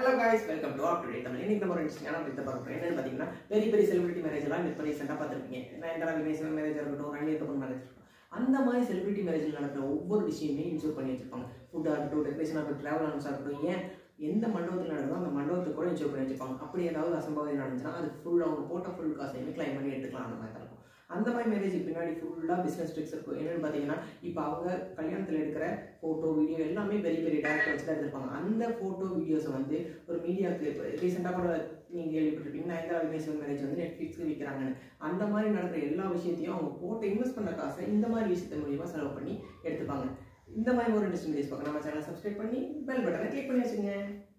hello guys welcome to app today Tamil இன்னைக்கு நம்ம ஒரு இன்ட்ரெஸ்டிங்கான பற்றி பார்க்குறோம் என்னன்னு பார்த்தீங்கன்னா பெரிய பெரிய செலிபிரிட்டி மேரேஜ் எல்லாம் இப்போ ரீசெண்டாக பார்த்துருப்பீங்க நயன்தாரா வினய் சிவன் மேரேஜ் இருக்கட்டும் ரணியர் கபூர் மேரேஜ் இருக்கட்டும் அந்த மாதிரி செலிபிரிட்டி மேரேஜில் நடக்கிற ஒவ்வொரு விஷயமே இன்சூர் பண்ணி வச்சிருப்பாங்க ஃபுட்டாக இருக்கட்டும் டெக்கரேஷனாக இருக்கட்டும் ட்ராவல் அனௌன்ஸாக இருக்கட்டும் ஏன் எந்த மண்டபத்தில் நடக்குதோ அந்த மண்டபத்துக்கு கூட இன்சூர் பண்ணி வச்சிருப்பாங்க அப்படி ஏதாவது அசம்பாவிதம் நடந்துச்சுன்னா அது ஃபுல் அவங்க போட்ட ஃபுல் காசையுமே கிளைம் பண்ணி எடுத்துக்கலாம் அந்த மாதிரி தான் இருக்கும் அந்த மாதிரி மேரேஜ் பின்னாடி ஃபுல்லாக பிஸ்னஸ் ட்ரிக்ஸ் இருக்கும் என்னென்னு பார்த்தீங்கன்னா இப்போ அவங்க கல்யாணத்தில் எடுக்கிற ஃபோட்டோ வீடியோ எல்லாமே பெரிய பெரிய டேரக்டர் வச்சு தான் எடுத்திருப்பாங்க அந்த ஃபோட்டோ வீடியோஸை வந்து ஒரு மீடியாவுக்கு இப்போ ரீசெண்டாக கூட நீங்கள் கேள்விப்பட்டிருப்பீங்க நயன்தாரா விக்னேஸ்வரன் மேரேஜ் வந்து நெட்ஃப்ளிக்ஸ்க்கு விற்கிறாங்கன்னு அந்த மாதிரி நடக்கிற எல்லா விஷயத்தையும் அவங்க போட்டு இன்வெஸ்ட் பண்ண காசை இந்த மாதிரி விஷயத்த மூலியமாக செலவு பண்ணி எடுத்துப்பாங்க இந்த மாதிரி ஒரு இன்ட்ரெஸ்டிங் வீடியோஸ் பார்க்க நம்ம சேனலை சப்ஸ்கிரைப் பண்ணி பெல் பட்டனை கிளிக் பண்ணி வச்சுங்க